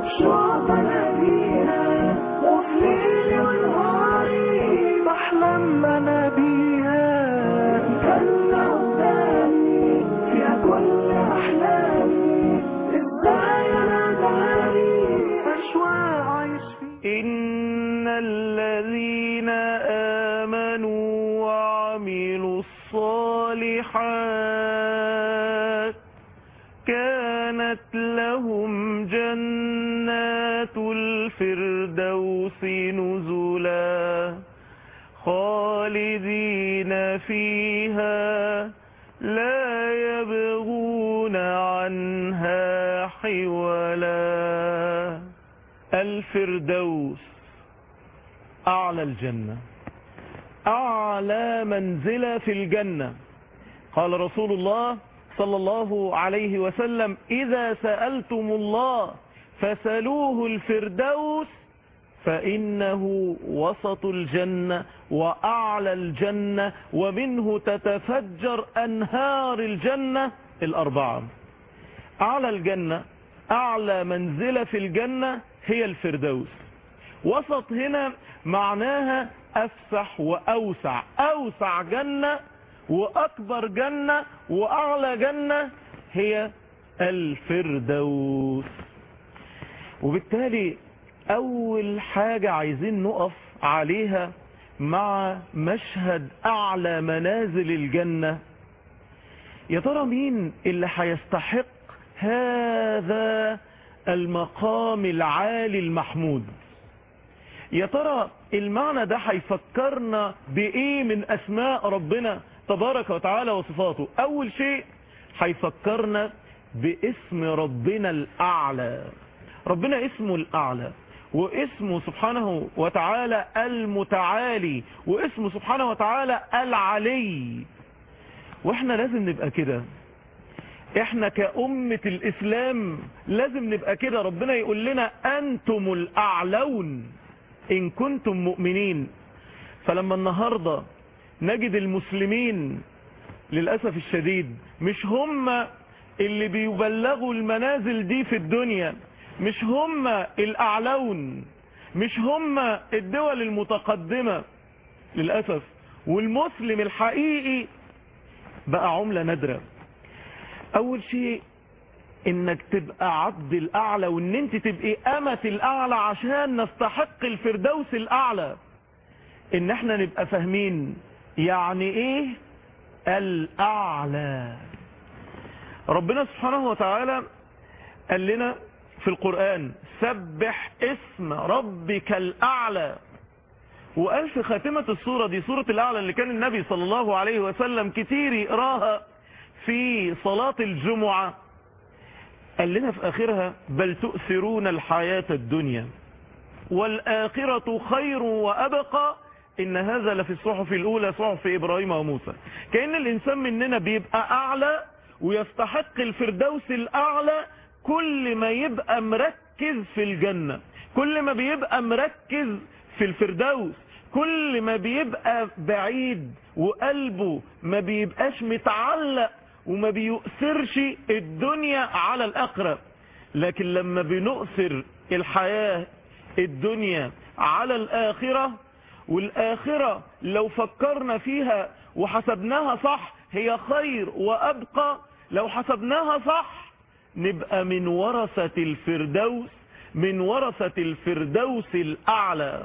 شوق بناديها وفي ليلي ونهاري بحلم انا بيها جنة قدامي فيها كل احلامي ازاي انا داري اشواق عايش فيها إن الذين آمنوا وعملوا الصالحات كانت لهم جنات الفردوس نزلا خالدين فيها لا يبغون عنها حولا الفردوس أعلى الجنة أعلى منزلة في الجنة قال رسول الله صلى الله عليه وسلم إذا سألتم الله فسلوه الفردوس فإنه وسط الجنة وأعلى الجنة ومنه تتفجر أنهار الجنة الأربعة أعلى الجنة أعلى منزلة في الجنة هي الفردوس وسط هنا معناها أفسح وأوسع أوسع جنة وأكبر جنة وأعلى جنة هي الفردوس وبالتالي أول حاجة عايزين نقف عليها مع مشهد أعلى منازل الجنة يا ترى مين اللي هيستحق هذا المقام العالي المحمود يا ترى المعنى ده هيفكرنا بإيه من أسماء ربنا تبارك وتعالى وصفاته أول شيء هيفكرنا باسم ربنا الأعلى ربنا اسمه الأعلى واسمه سبحانه وتعالى المتعالي واسمه سبحانه وتعالى العلي واحنا لازم نبقى كده احنا كأمة الاسلام لازم نبقى كده ربنا يقول لنا انتم الاعلون ان كنتم مؤمنين فلما النهاردة نجد المسلمين للأسف الشديد مش هم اللي بيبلغوا المنازل دي في الدنيا مش هم الأعلون مش هم الدول المتقدمة للأسف والمسلم الحقيقي بقى عملة نادرة أول شيء انك تبقى عبد الاعلى وان انت تبقي امة الاعلى عشان نستحق الفردوس الاعلى ان احنا نبقى فاهمين يعني ايه الاعلى ربنا سبحانه وتعالى قال لنا في القرآن سبح اسم ربك الاعلى وقال في خاتمة السورة دي سورة الاعلى اللي كان النبي صلى الله عليه وسلم كتير يقراها في صلاة الجمعة قال لنا في آخرها بل تؤثرون الحياة الدنيا والآخرة خير وأبقى إن هذا لفي الصحف الأولى صحف إبراهيم وموسى كأن الإنسان مننا بيبقى أعلى ويستحق الفردوس الأعلى كل ما يبقى مركز في الجنة كل ما بيبقى مركز في الفردوس كل ما بيبقى بعيد وقلبه ما بيبقاش متعلق وما بيؤثرش الدنيا على الآخرة لكن لما بنؤثر الحياة الدنيا على الآخرة والآخرة لو فكرنا فيها وحسبناها صح هي خير وأبقى لو حسبناها صح نبقى من ورثة الفردوس من ورثة الفردوس الأعلى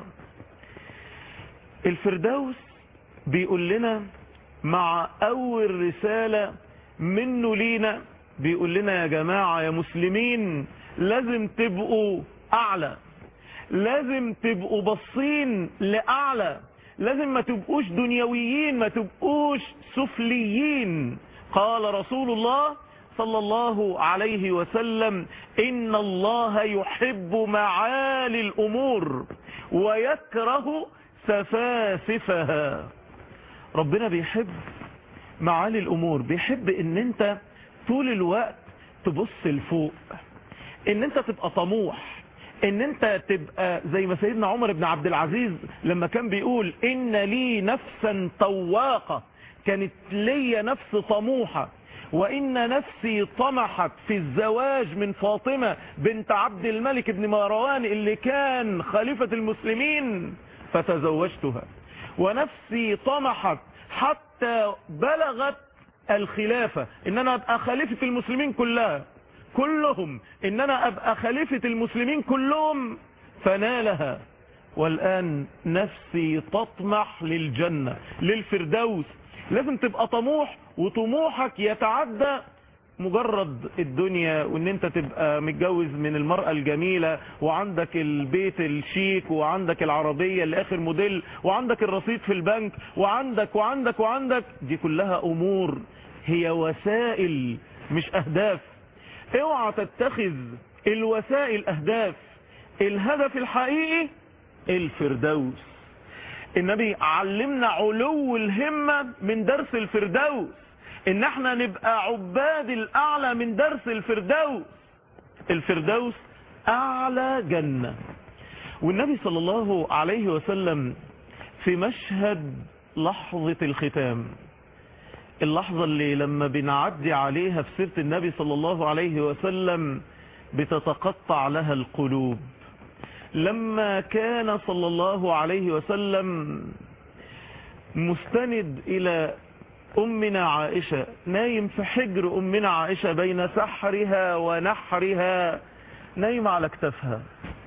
الفردوس بيقول لنا مع أول رسالة منه لينا بيقول لنا يا جماعة يا مسلمين لازم تبقوا أعلى لازم تبقوا بصين لأعلى لازم ما تبقوش دنيويين ما تبقوش سفليين قال رسول الله صلى الله عليه وسلم إن الله يحب معالي الأمور ويكره سفاسفها ربنا بيحب معالي الأمور بيحب ان انت طول الوقت تبص لفوق ان انت تبقى طموح ان انت تبقى زي ما سيدنا عمر بن عبد العزيز لما كان بيقول ان لي نفسا طواقة كانت لي نفس طموحة وإن نفسي طمحت في الزواج من فاطمة بنت عبد الملك بن مروان اللي كان خليفة المسلمين فتزوجتها ونفسي طمحت حتى بلغت الخلافة ان انا ابقى خليفة المسلمين كلها كلهم ان انا ابقى خليفة المسلمين كلهم فنالها والان نفسي تطمح للجنة للفردوس لازم تبقى طموح وطموحك يتعدى مجرد الدنيا وان انت تبقى متجوز من المرأة الجميلة وعندك البيت الشيك وعندك العربية الاخر موديل وعندك الرصيد في البنك وعندك وعندك وعندك دي كلها امور هي وسائل مش اهداف اوعى تتخذ الوسائل اهداف الهدف الحقيقي الفردوس النبي علمنا علو الهمة من درس الفردوس ان احنا نبقى عباد الاعلى من درس الفردوس الفردوس اعلى جنة والنبي صلى الله عليه وسلم في مشهد لحظة الختام اللحظة اللي لما بنعدي عليها في سيرة النبي صلى الله عليه وسلم بتتقطع لها القلوب لما كان صلى الله عليه وسلم مستند الى امنا عائشة نايم في حجر امنا عائشة بين سحرها ونحرها نايم على كتفها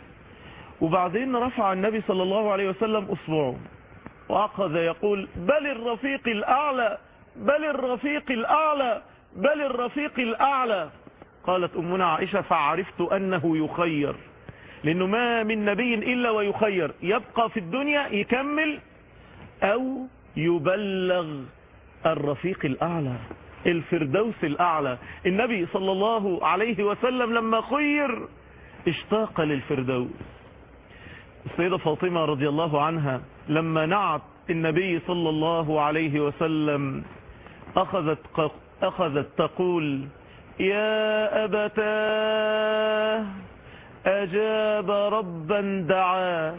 وبعدين رفع النبي صلى الله عليه وسلم اصبعه واخذ يقول بل الرفيق الاعلى بل الرفيق الاعلى بل الرفيق الاعلى قالت امنا عائشة فعرفت انه يخير لانه ما من نبي الا ويخير يبقى في الدنيا يكمل او يبلغ الرفيق الاعلى الفردوس الاعلى النبي صلى الله عليه وسلم لما خير اشتاق للفردوس السيدة فاطمة رضي الله عنها لما نعت النبي صلى الله عليه وسلم اخذت, أخذت تقول يا أبتاه أجاب ربا دعاه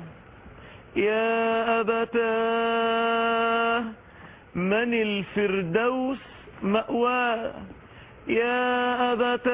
يا أبتاه من الفردوس مأواه يا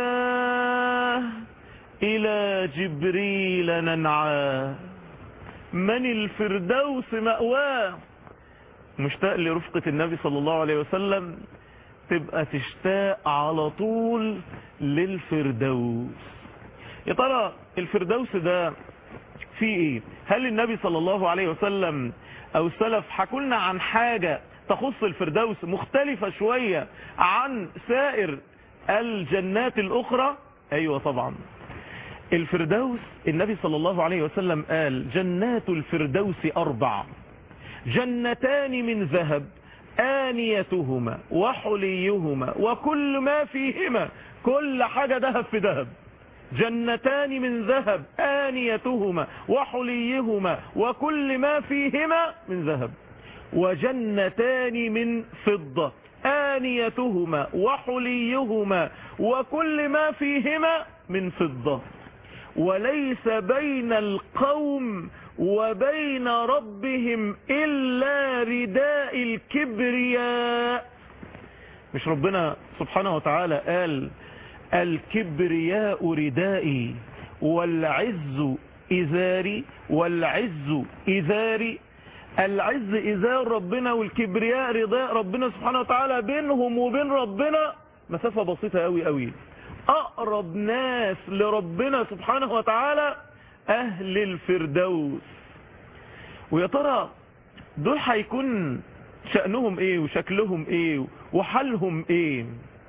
أبتاه إلى جبريل ننعاه من الفردوس مأواه مشتاق لرفقة النبي صلى الله عليه وسلم تبقى تشتاق على طول للفردوس يا ترى الفردوس ده فيه ايه هل النبي صلى الله عليه وسلم او السلف حكولنا عن حاجة تخص الفردوس مختلفة شوية عن سائر الجنات الاخرى ايوه طبعا الفردوس النبي صلى الله عليه وسلم قال جنات الفردوس اربع جنتان من ذهب آنيتهما وحليهما وكل ما فيهما كل حاجة ذهب في ذهب جنتان من ذهب آنيتهما وحليهما وكل ما فيهما من ذهب وجنتان من فضة آنيتهما وحليهما وكل ما فيهما من فضة وليس بين القوم وبين ربهم إلا رداء الكبرياء مش ربنا سبحانه وتعالى قال الكبرياء ردائي والعز إزاري والعز إزاري العز إزار ربنا والكبرياء رداء ربنا سبحانه وتعالى بينهم وبين ربنا مسافة بسيطة قوي قوي أقرب ناس لربنا سبحانه وتعالى أهل الفردوس ويا ترى دول هيكون شأنهم ايه وشكلهم ايه وحالهم ايه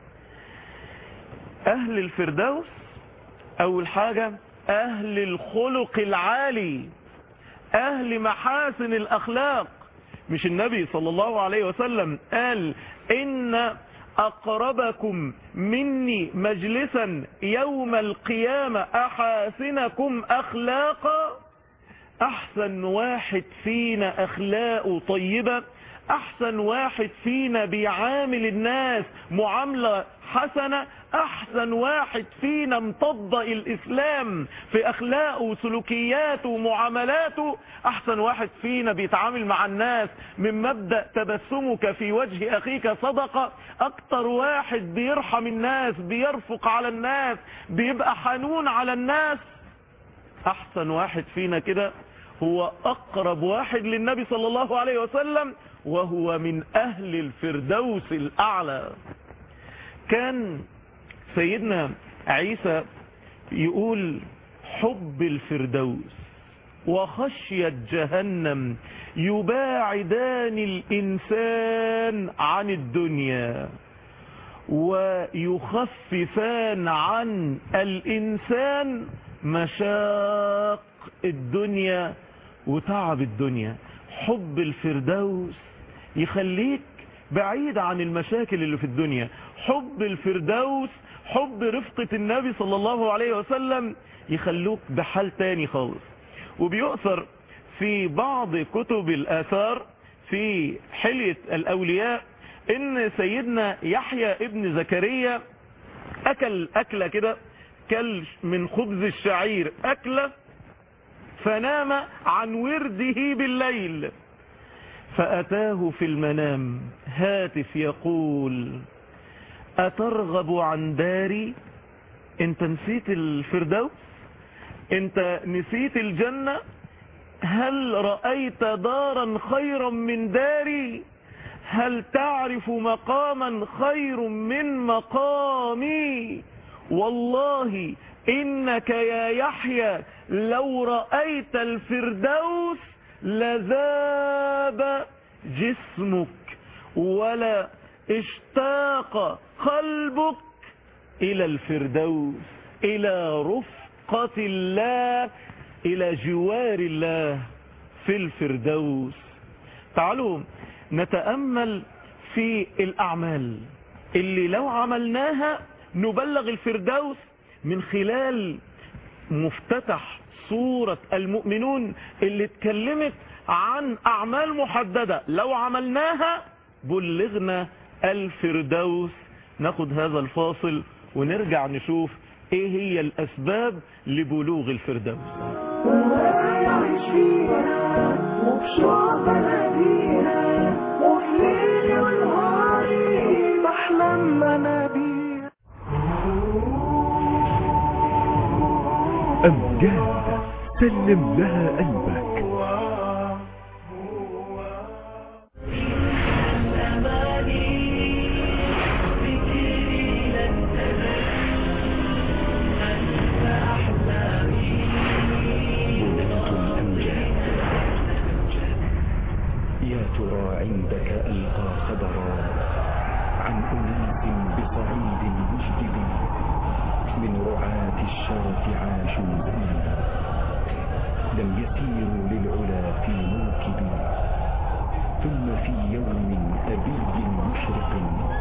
اهل الفردوس اول حاجة اهل الخلق العالي اهل محاسن الاخلاق مش النبي صلى الله عليه وسلم قال ان اقربكم مني مجلسا يوم القيامة احاسنكم اخلاقا احسن واحد فينا اخلاقه طيبة احسن واحد فينا بيعامل الناس معاملة حسنة احسن واحد فينا امتض الاسلام في اخلاقه وسلوكياته ومعاملاته احسن واحد فينا بيتعامل مع الناس من مبدأ تبسمك في وجه اخيك صدقة اكتر واحد بيرحم الناس بيرفق على الناس بيبقى حنون على الناس احسن واحد فينا كده هو اقرب واحد للنبي صلى الله عليه وسلم وهو من اهل الفردوس الاعلى كان سيدنا عيسى يقول حب الفردوس وخشية جهنم يباعدان الإنسان عن الدنيا ويخففان عن الإنسان مشاق الدنيا وتعب الدنيا حب الفردوس يخليك بعيد عن المشاكل اللي في الدنيا حب الفردوس حب رفقة النبي صلى الله عليه وسلم يخلوك بحال تاني خالص وبيؤثر في بعض كتب الآثار في حلية الأولياء ان سيدنا يحيى ابن زكريا اكل اكلة كده كل من خبز الشعير اكلة فنام عن ورده بالليل فأتاه في المنام هاتف يقول أترغب عن داري انت نسيت الفردوس انت نسيت الجنة هل رأيت دارا خيرا من داري هل تعرف مقاما خير من مقامي والله إنك يا يحيى لو رأيت الفردوس لذاب جسمك ولا اشتاق قلبك إلى الفردوس إلى رفقة الله إلى جوار الله في الفردوس تعالوا نتأمل في الأعمال اللي لو عملناها نبلغ الفردوس من خلال مفتتح سورة المؤمنون اللي اتكلمت عن أعمال محددة لو عملناها بلغنا الفردوس ناخد هذا الفاصل ونرجع نشوف ايه هي الأسباب لبلوغ الفردوس وعايش فيها وبشوق بناديها وفي ليلي ونهاري بحلم انا بيها أمجاد سلم لها قلبك بلغة الأمجاد يا ترى عندك ألقى خبرا عن أناس بصعيد مجدب من رعاة الشرف عاشوا زمنا لم يسيروا للعلا في موكب ثم في يوم أبي مشرق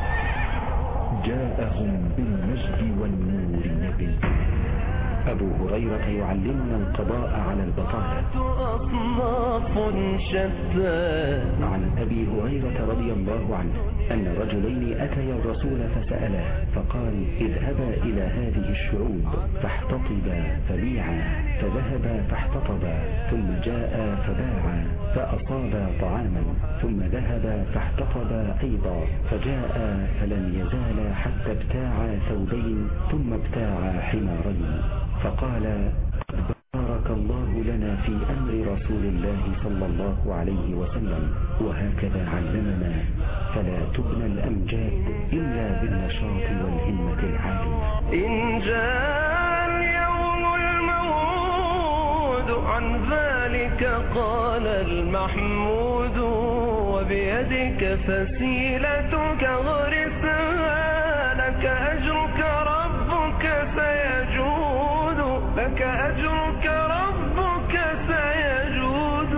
جاءهم بالمجد والنور نبي أبو هريرة يعلمنا القضاء على البطالة أصناف شتى عن أبي هريرة رضي الله عنه أن رجلين أتيا الرسول فسألاه فقال اذهبا إلى هذه الشعوب فاحتطبا فبيعا فذهبا فاحتطبا ثم جاء فباعا فأصابا طعاما ثم ذهبا فاحتطبا أيضا فجاء فلم يزالا حتى ابتاعا ثوبين ثم ابتاعا حمارين فقال بارك الله لنا في أمر رسول الله صلى الله عليه وسلم وهكذا علمنا فلا تبنى الأمجاد إلا بالنشاط والهمة العالية إن جاء اليوم الموعود عن ذلك قال المحمود وبيدك فسيلتك غرسها لك أجرك ربك سيجود لك أجرك ربك سيجود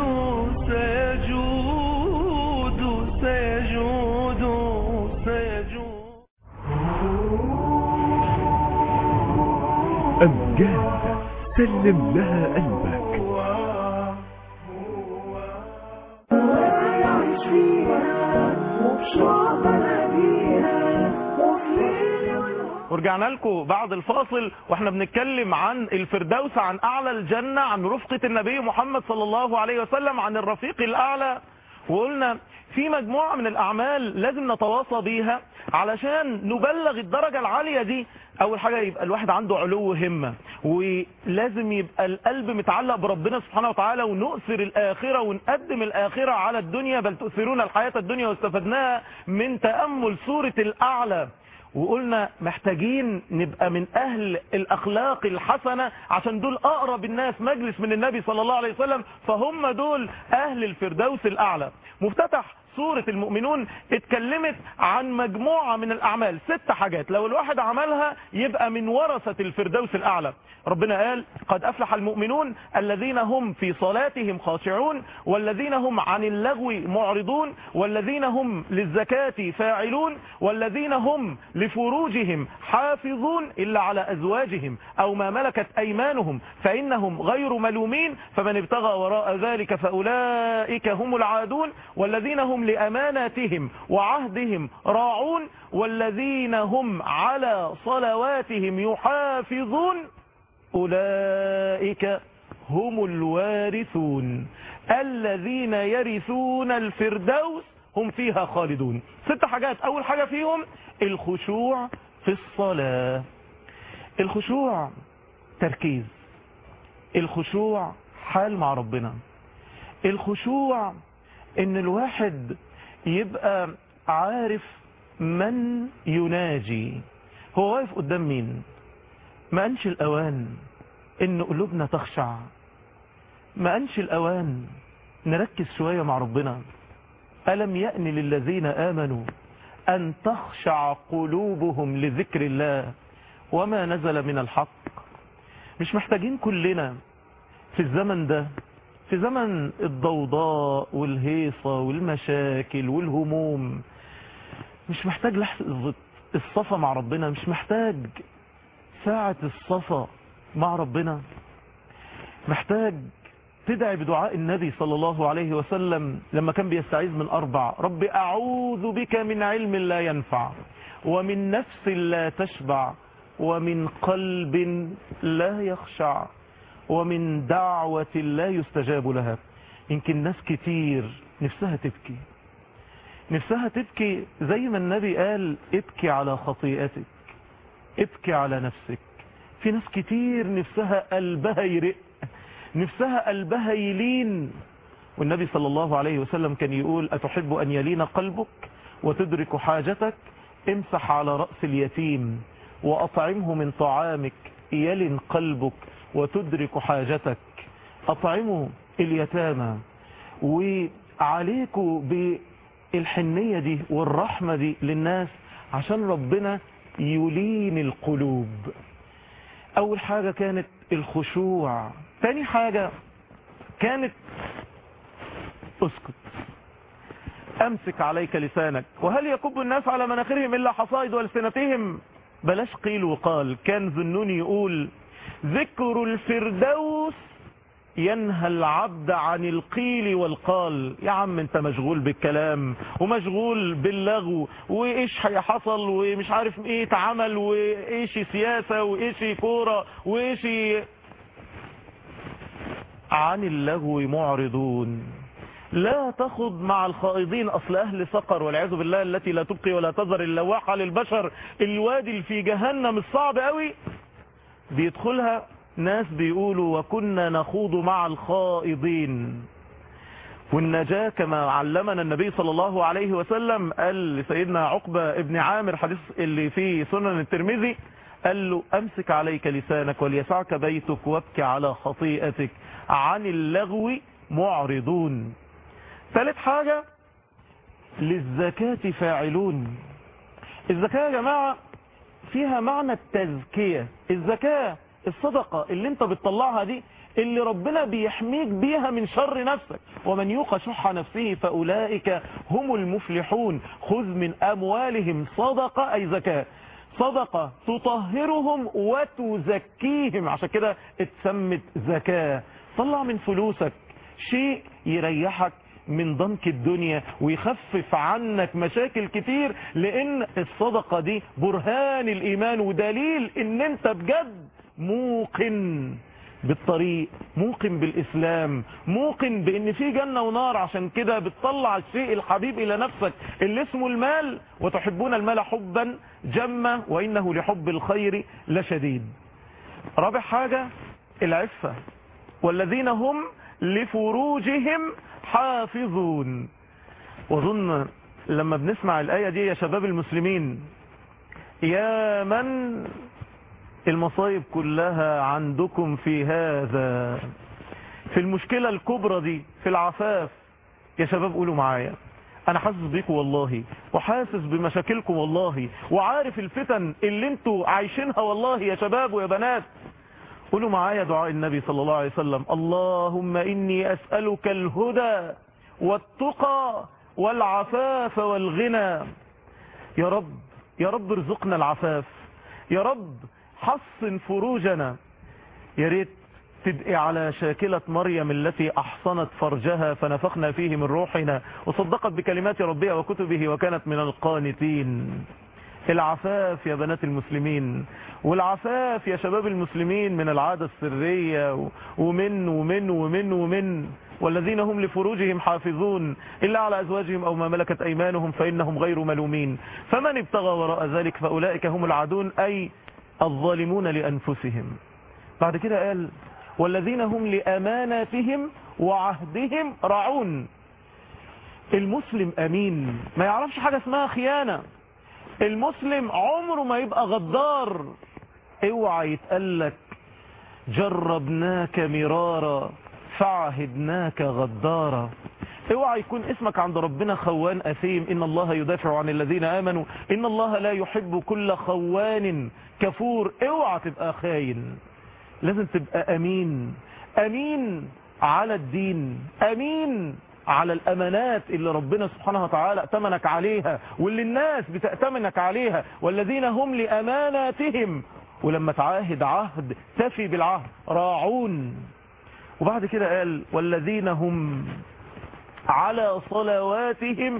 سيجود سيجود سيجود أمجاد سلم لها قلبك وعايش فيها شوق بلدينا وفيني ورجعنا لكم بعد الفاصل واحنا بنتكلم عن الفردوس عن اعلى الجنة عن رفقة النبي محمد صلى الله عليه وسلم عن الرفيق الاعلى وقلنا في مجموعة من الاعمال لازم نتواصى بيها علشان نبلغ الدرجة العالية دي اول حاجة يبقى الواحد عنده علو همة ولازم يبقى القلب متعلق بربنا سبحانه وتعالى ونؤثر الاخرة ونقدم الاخرة على الدنيا بل تؤثرون الحياة الدنيا واستفدناها من تأمل سورة الاعلى وقلنا محتاجين نبقى من اهل الاخلاق الحسنة عشان دول اقرب الناس مجلس من النبي صلى الله عليه وسلم فهم دول اهل الفردوس الاعلى مفتتح سورة المؤمنون اتكلمت عن مجموعة من الاعمال ست حاجات لو الواحد عملها يبقى من ورثة الفردوس الاعلى ربنا قال قد افلح المؤمنون الذين هم في صلاتهم خاشعون والذين هم عن اللغو معرضون والذين هم للزكاة فاعلون والذين هم لفروجهم حافظون إلا على أزواجهم أو ما ملكت أيمانهم فإنهم غير ملومين فمن ابتغى وراء ذلك فأولئك هم العادون والذين هم لأماناتهم وعهدهم راعون والذين هم على صلواتهم يحافظون أولئك هم الوارثون الذين يرثون الفردوس هم فيها خالدون ست حاجات أول حاجة فيهم الخشوع في الصلاة الخشوع تركيز الخشوع حال مع ربنا الخشوع ان الواحد يبقى عارف من يناجي هو واقف قدام مين ما أنش الأوان إن قلوبنا تخشع ما أنش الأوان نركز شوية مع ربنا ألم يأن للذين آمنوا أن تخشع قلوبهم لذكر الله وما نزل من الحق مش محتاجين كلنا في الزمن ده في زمن الضوضاء والهيصة والمشاكل والهموم مش محتاج لحظة الصفا مع ربنا مش محتاج ساعة الصفا مع ربنا محتاج تدعي بدعاء النبي صلى الله عليه وسلم لما كان بيستعيذ من أربع رب أعوذ بك من علم لا ينفع ومن نفس لا تشبع ومن قلب لا يخشع ومن دعوة لا يستجاب لها يمكن ناس كتير نفسها تبكي نفسها تبكي زي ما النبي قال ابكي على خطيئتك ابكي على نفسك في ناس كتير نفسها قلبها يرق نفسها قلبها يلين والنبي صلى الله عليه وسلم كان يقول أتحب أن يلين قلبك وتدرك حاجتك امسح على رأس اليتيم وأطعمه من طعامك يلن قلبك وتدرك حاجتك أطعموا اليتامى وعليكوا بالحنية دي والرحمة دي للناس عشان ربنا يلين القلوب أول حاجة كانت الخشوع تاني حاجة كانت اسكت امسك عليك لسانك وهل يكب الناس على مناخرهم الا حصائد والسنتهم بلاش قيل وقال كان ذنوني يقول ذكر الفردوس ينهى العبد عن القيل والقال يا عم انت مشغول بالكلام ومشغول باللغو وايش حصل ومش عارف ايه اتعمل وايش سياسة وايش كورة وايش عن اللغو معرضون لا تخض مع الخائضين أصل أهل سقر والعياذ بالله التي لا تبقي ولا تذر اللواحة للبشر الوادي اللي في جهنم الصعب قوي بيدخلها ناس بيقولوا وكنا نخوض مع الخائضين والنجاة كما علمنا النبي صلى الله عليه وسلم قال لسيدنا عقبة ابن عامر حديث اللي في سنن الترمذي قال له أمسك عليك لسانك وليسعك بيتك وابكي على خطيئتك عن اللغو معرضون ثالث حاجة للزكاة فاعلون الزكاة يا جماعة فيها معنى التزكية الزكاة الصدقة اللي انت بتطلعها دي اللي ربنا بيحميك بيها من شر نفسك ومن يوق شح نفسه فأولئك هم المفلحون خذ من أموالهم صدقة أي زكاة صدقة تطهرهم وتزكيهم عشان كده اتسمت زكاة طلع من فلوسك شيء يريحك من ضنك الدنيا ويخفف عنك مشاكل كتير لان الصدقة دي برهان الايمان ودليل ان انت بجد موقن بالطريق موقن بالإسلام موقن بأن في جنة ونار عشان كده بتطلع الشيء الحبيب إلى نفسك اللي اسمه المال وتحبون المال حبا جمة وإنه لحب الخير لشديد رابع حاجة العفة والذين هم لفروجهم حافظون وظن لما بنسمع الآية دي يا شباب المسلمين يا من المصايب كلها عندكم في هذا في المشكلة الكبرى دي في العفاف يا شباب قولوا معايا انا حاسس بيكم والله وحاسس بمشاكلكم والله وعارف الفتن اللي انتوا عايشينها والله يا شباب ويا بنات قولوا معايا دعاء النبي صلى الله عليه وسلم اللهم اني اسألك الهدى والتقى والعفاف والغنى يا رب يا رب ارزقنا العفاف يا رب حصن فروجنا يا ريت تدعي على شاكلة مريم التي أحصنت فرجها فنفخنا فيه من روحنا وصدقت بكلمات ربها وكتبه وكانت من القانتين العفاف يا بنات المسلمين والعفاف يا شباب المسلمين من العادة السرية ومن ومن ومن ومن والذين هم لفروجهم حافظون إلا على أزواجهم أو ما ملكت أيمانهم فإنهم غير ملومين فمن ابتغى وراء ذلك فأولئك هم العادون أي الظالمون لأنفسهم بعد كده قال والذين هم لأماناتهم وعهدهم راعون المسلم أمين ما يعرفش حاجة اسمها خيانة المسلم عمره ما يبقى غدار اوعى يتقلك جربناك مرارا فعهدناك غدارا اوعى يكون اسمك عند ربنا خوان اثيم ان الله يدافع عن الذين امنوا ان الله لا يحب كل خوان كفور اوعى تبقى خاين لازم تبقى امين امين على الدين امين على الامانات اللي ربنا سبحانه وتعالى ائتمنك عليها واللي الناس بتأتمنك عليها والذين هم لاماناتهم ولما تعاهد عهد تفي بالعهد راعون وبعد كده قال والذين هم على صلواتهم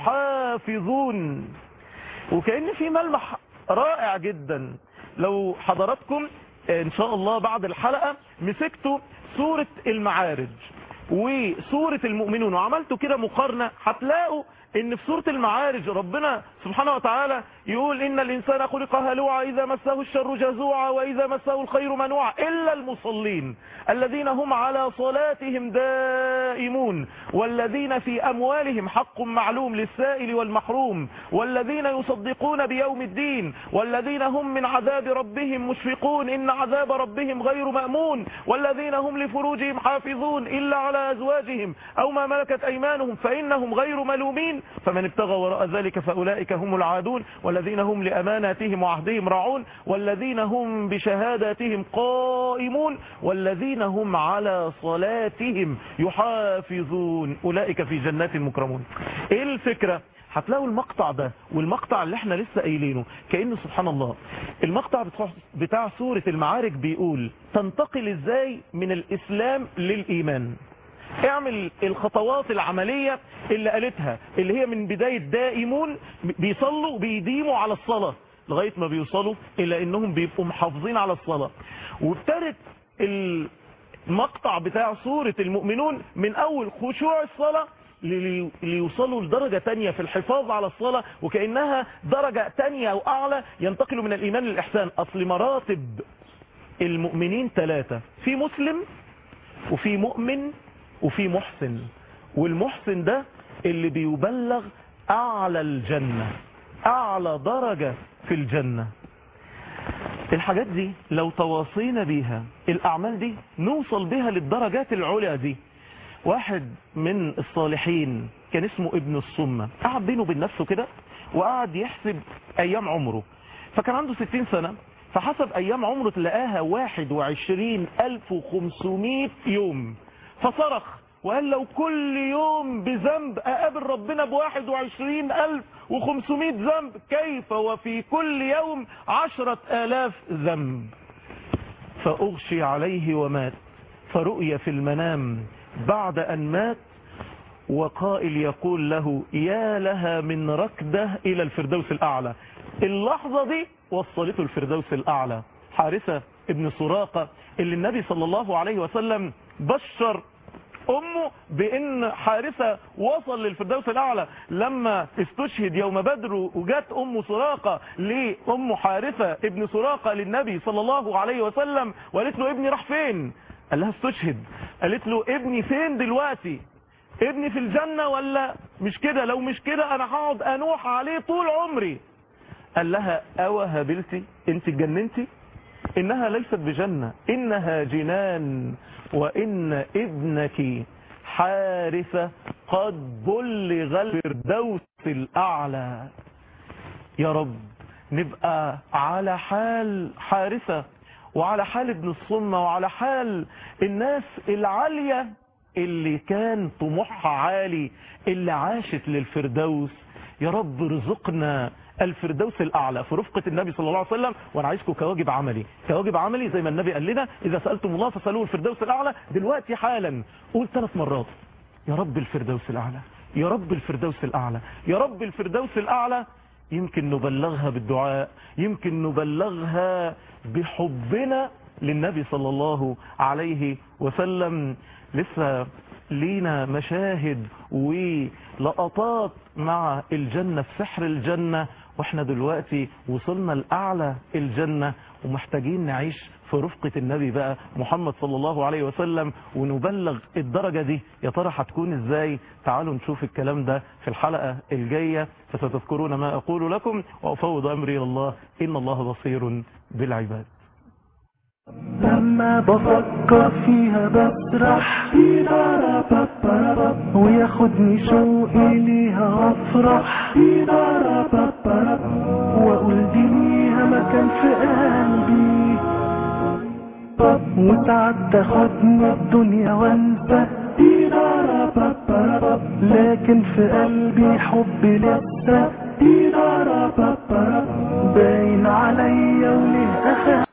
يحافظون وكأن في ملمح رائع جدا لو حضراتكم ان شاء الله بعد الحلقة مسكتوا سورة المعارج وسورة المؤمنون وعملتوا كده مقارنة هتلاقوا ان في سورة المعارج ربنا سبحانه وتعالى يقول ان الانسان خلق هلوعا اذا مسه الشر جزوعا واذا مسه الخير منوعا الا المصلين الذين هم على صلاتهم دائمون والذين في اموالهم حق معلوم للسائل والمحروم والذين يصدقون بيوم الدين والذين هم من عذاب ربهم مشفقون ان عذاب ربهم غير مأمون والذين هم لفروجهم حافظون الا على ازواجهم او ما ملكت ايمانهم فانهم غير ملومين فمن ابتغى وراء ذلك فاولئك هم العادون والذين هم لاماناتهم وعهدهم راعون والذين هم بشهاداتهم قائمون والذين هم على صلاتهم يحافظون اولئك في جنات مكرمون ايه الفكره هتلاقوا المقطع ده والمقطع اللي احنا لسه قايلينه كأنه سبحان الله المقطع بتاع, بتاع سورة المعارك بيقول تنتقل ازاي من الاسلام للايمان اعمل الخطوات العملية اللي قالتها اللي هي من بداية دائمون بيصلوا بيديموا على الصلاة لغاية ما بيوصلوا الى انهم بيبقوا محافظين على الصلاة وابتدت المقطع بتاع سورة المؤمنون من اول خشوع الصلاة ليوصلوا لدرجة تانية في الحفاظ على الصلاة وكأنها درجة تانية او اعلى ينتقلوا من الايمان للاحسان اصل مراتب المؤمنين ثلاثة في مسلم وفي مؤمن وفي محسن والمحسن ده اللي بيبلغ اعلى الجنة اعلى درجة في الجنة الحاجات دي لو تواصينا بيها الاعمال دي نوصل بيها للدرجات العليا دي واحد من الصالحين كان اسمه ابن الصمة قعد بينه وبين نفسه كده وقعد يحسب ايام عمره فكان عنده 60 سنة فحسب ايام عمره تلاقاها 21500 يوم فصرخ وقال لو كل يوم بذنب اقابل ربنا بواحد وعشرين الف وخمسمائة ذنب كيف وفي كل يوم عشرة الاف ذنب فاغشي عليه ومات فرؤي في المنام بعد ان مات وقائل يقول له يا لها من ركدة إلى الفردوس الأعلى اللحظة دي وصلته الفردوس الأعلى حارثة ابن سراقة اللي النبي صلى الله عليه وسلم بشر امه بان حارثة وصل للفردوس الاعلى لما استشهد يوم بدر وجات ام سراقة لام حارثة ابن سراقة للنبي صلى الله عليه وسلم وقالت له ابني راح فين قال لها استشهد قالت له ابني فين دلوقتي ابني في الجنة ولا مش كده لو مش كده انا هقعد انوح عليه طول عمري قال لها اوى هبلتي انت اتجننتي انها ليست بجنة انها جنان وان ابنك حارثة قد بلغ الفردوس الاعلى يا رب نبقى على حال حارثة وعلى حال ابن الصمة وعلى حال الناس العالية اللي كان طموحها عالي اللي عاشت للفردوس يا رب رزقنا الفردوس الأعلى في رفقة النبي صلى الله عليه وسلم وأنا عايزكم كواجب عملي كواجب عملي زي ما النبي قال لنا إذا سألتم الله فسألوه الفردوس الأعلى دلوقتي حالا قول ثلاث مرات يا رب الفردوس الأعلى يا رب الفردوس الأعلى يا رب الفردوس الأعلى يمكن نبلغها بالدعاء يمكن نبلغها بحبنا للنبي صلى الله عليه وسلم لسه لينا مشاهد ولقطات مع الجنة في سحر الجنة واحنا دلوقتي وصلنا لأعلى الجنة ومحتاجين نعيش في رفقة النبي بقى محمد صلى الله عليه وسلم ونبلغ الدرجة دي يا ترى هتكون ازاي تعالوا نشوف الكلام ده في الحلقة الجاية فستذكرون ما أقول لكم وأفوض أمري إلى الله إن الله بصير بالعباد لما بفكر فيها بسرح وياخدني شوقي ليها افرح واقول دي ليها مكان في قلبي وساعات تاخدني الدنيا وانسى لكن في قلبي حب لسه باين عليا وليه اخاف